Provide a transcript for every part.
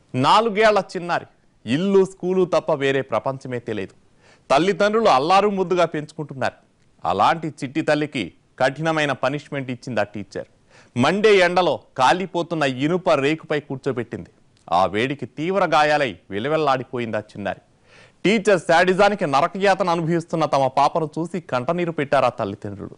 నాలుగేళ్ల చిన్నారి ఇల్లు స్కూలు తప్ప వేరే ప్రపంచమే తెలియదు తల్లిదండ్రులు అల్లారు ముద్దుగా పెంచుకుంటున్నారు అలాంటి చిట్టి తల్లికి కఠినమైన పనిష్మెంట్ ఇచ్చింది ఆ టీచర్ మండే ఎండలో కాలిపోతున్న ఇనుప రేకుపై కూర్చోబెట్టింది ఆ వేడికి తీవ్ర గాయాలై విలవెల్లాడిపోయింది ఆ చిన్నారి టీచర్ శాడిజానికి నరకయాతన అనుభవిస్తున్న తమ పాపను చూసి కంటనీరు పెట్టారు ఆ తల్లిదండ్రులు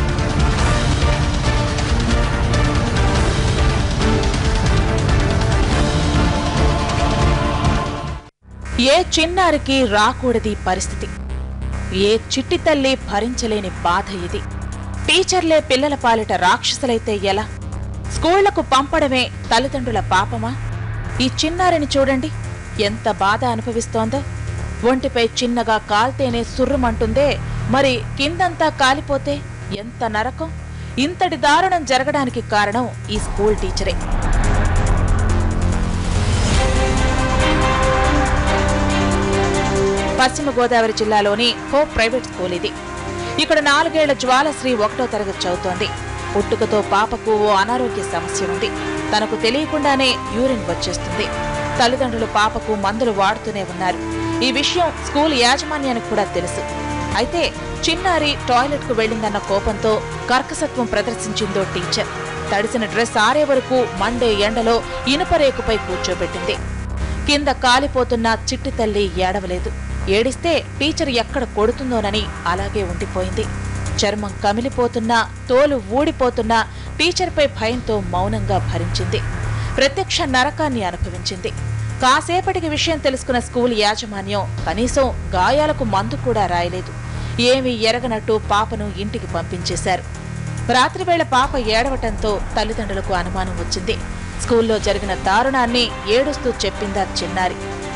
ఏ చిన్నారికి రాకూడది పరిస్థితి ఏ చిట్టి తల్లి భరించలేని బాధ ఇది టీచర్లే పిల్లల పాలిట రాక్షసులైతే ఎలా స్కూళ్లకు పంపడమే తల్లిదండ్రుల పాపమా ఈ చిన్నారిని చూడండి ఎంత బాధ అనుభవిస్తోందో ఒంటిపై చిన్నగా కాల్తేనే సుర్రుమంటుందే మరి కిందంతా కాలిపోతే ఎంత నరకం ఇంతటి దారుణం జరగడానికి కారణం ఈ స్కూల్ టీచరే పశ్చిమ గోదావరి జిల్లాలోని హోప్ ప్రైవేట్ స్కూల్ ఇది ఇక్కడ నాలుగేళ్ల జ్వాలశ్రీ ఒకటో తరగతి చదువుతోంది పుట్టుకతో పాపకు ఓ అనారోగ్య సమస్య ఉంది తనకు తెలియకుండానే యూరిన్ వచ్చేస్తుంది తల్లిదండ్రులు పాపకు మందులు వాడుతూనే ఉన్నారు ఈ విషయం స్కూల్ యాజమాన్యానికి కూడా తెలుసు అయితే చిన్నారి టాయిలెట్ కు వెళ్లిందన్న కోపంతో కర్కసత్వం ప్రదర్శించిందో టీచర్ తడిసిన డ్రెస్ ఆరే వరకు మండే ఎండలో ఇనుపరేకుపై కూర్చోబెట్టింది కింద కాలిపోతున్న చిట్టి తల్లి ఏడవలేదు ఏడిస్తే టీచర్ ఎక్కడ కొడుతుందోనని అలాగే ఉండిపోయింది చర్మం కమిలిపోతున్నా తోలు ఊడిపోతున్నా టీచర్పై భయంతో మౌనంగా భరించింది ప్రత్యక్ష నరకాన్ని అనుభవించింది కాసేపటికి విషయం తెలుసుకున్న స్కూల్ యాజమాన్యం కనీసం గాయాలకు మందు కూడా రాయలేదు ఏమీ ఎరగనట్టు పాపను ఇంటికి పంపించేశారు రాత్రివేళ పాప ఏడవటంతో తల్లిదండ్రులకు అనుమానం వచ్చింది స్కూల్లో జరిగిన దారుణాన్ని ఏడుస్తూ చెప్పిందా చిన్నారి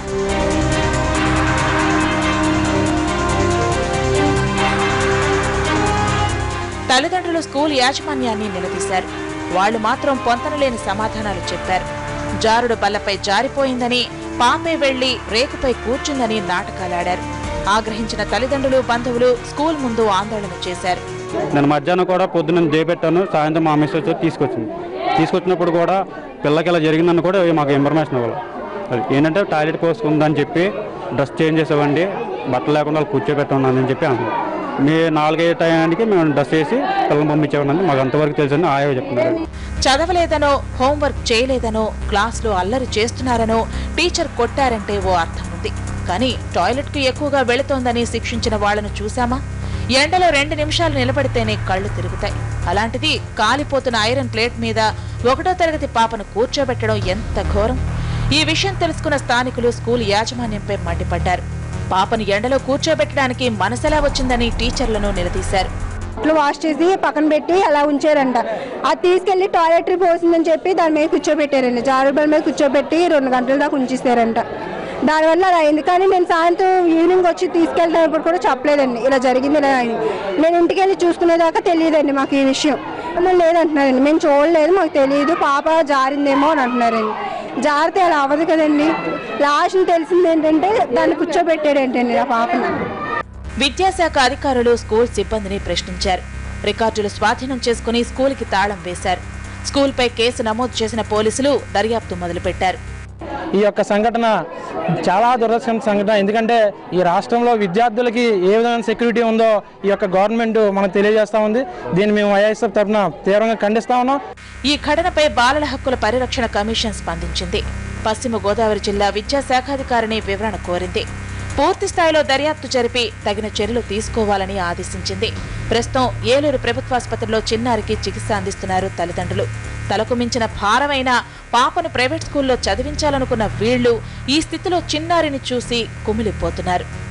తల్లిదండ్రులు స్కూల్ యాజమాన్యాన్ని నిలదీశారు వాళ్లు మాత్రం పొంతనలేని సమాధానాలు చెప్పారు జారుడు బల్లపై జారిపోయిందని పాపే వెళ్లి రేకుపై కూర్చుందని నాటకాలాడారు ఆగ్రహించిన తల్లిదండ్రులు బంధువులు స్కూల్ ముందు ఆందోళన చేశారు నేను మధ్యాహ్నం కూడా పొద్దున్న చేపెట్టాను సాయంత్రం మా మిస్సెస్ వచ్చి తీసుకొచ్చింది తీసుకొచ్చినప్పుడు కూడా పిల్లకి ఇలా జరిగిందని కూడా మాకు ఇన్ఫర్మేషన్ ఇవ్వాలి అది ఏంటంటే టాయిలెట్ కోసుకుందని చెప్పి డ్రెస్ చేంజ్ చేసామండి బట్టలు లేకుండా వాళ్ళు కూర్చోబెట్టున్నాను చెప్పి అన్నాను మీ నాలుగైదు టైంకి మేము డ్రెస్ వేసి పిల్లల్ని పంపించేవాడిని మాకు అంతవరకు తెలుసని ఆయో చెప్తున్నారు చదవలేదనో హోంవర్క్ చేయలేదనో క్లాస్లో అల్లరి చేస్తున్నారనో టీచర్ కొట్టారంటే ఓ అర్థం ఉంది కానీ టాయిలెట్కు ఎక్కువగా వెళుతోందని శిక్షించిన వాళ్లను చూశామా ఎండలో రెండు నిమిషాలు నిలబడితేనే కళ్ళు తిరుగుతాయి అలాంటిది కాలిపోతున్న ఐరన్ ప్లేట్ మీద ఒకటో తరగతి పాపను కూర్చోబెట్టడం ఎంత ఘోరం ఈ విషయం తెలుసుకున్న స్థానికులు స్కూల్ యాజమాన్యంపై మండిపడ్డారు పాపను ఎండలో కూర్చోబెట్టడానికి మనసెలా వచ్చిందని టీచర్లను నిలదీశారు బట్టలు వాష్ చేసి పక్కన పెట్టి అలా ఉంచారంట అది తీసుకెళ్లి టాయిలెటరీ పోసిందని చెప్పి దాని మీద కూర్చోబెట్టారండి జారుబల్ మీద కూర్చోబెట్టి రెండు గంటల దాకా ఉంచేసారంట దానివల్ల అలా అయింది కానీ నేను సాయంత్రం ఈవినింగ్ వచ్చి తీసుకెళ్తున్నప్పుడు కూడా చెప్పలేదండి ఇలా జరిగింది ఇలా అయింది నేను ఇంటికి వెళ్ళి చూసుకునేదాకా తెలియదండి మాకు ఈ విషయం మమ్మల్ని లేదంటున్నారండి మేము చూడలేదు మాకు తెలియదు పాప జారిందేమో అని అంటున్నారండి జారితే అలా అవ్వదు కదండి లాస్ట్ తెలిసింది ఏంటంటే దాన్ని కూర్చోబెట్టాడు ఏంటండి ఆ పాపని విద్యాశాఖ అధికారులు స్కూల్ సిబ్బందిని ప్రశ్నించారు రికార్డులు స్వాధీనం చేసుకుని స్కూల్కి తాళం వేశారు స్కూల్పై కేసు నమోదు చేసిన పోలీసులు దర్యాప్తు మొదలుపెట్టారు ఈ యొక్క సంఘటన చాలా దురదృష్టం సంఘటన ఎందుకంటే ఈ రాష్ట్రంలో విద్యార్థులకి ఏ విధమైన సెక్యూరిటీ ఉందో ఈ యొక్క గవర్నమెంట్ మనకు తెలియజేస్తా ఉంది దీన్ని మేము వైఎస్ఎఫ్ తరఫున తీవ్రంగా ఖండిస్తా ఉన్నాం ఈ ఘటనపై బాలల హక్కుల పరిరక్షణ కమిషన్ స్పందించింది పశ్చిమ గోదావరి జిల్లా విద్యాశాఖాధికారిని వివరణ కోరింది పూర్తి స్థాయిలో దర్యాప్తు జరిపి తగిన చర్యలు తీసుకోవాలని ఆదేశించింది ప్రస్తుతం ఏలూరు ప్రభుత్వాసుపత్రిలో చిన్నారికి చికిత్స అందిస్తున్నారు తల్లిదండ్రులు తలకు మించిన భారమైన పాపను ప్రైవేట్ స్కూల్లో చదివించాలనుకున్న వీళ్లు ఈ స్థితిలో చిన్నారిని చూసి కుమిలిపోతున్నారు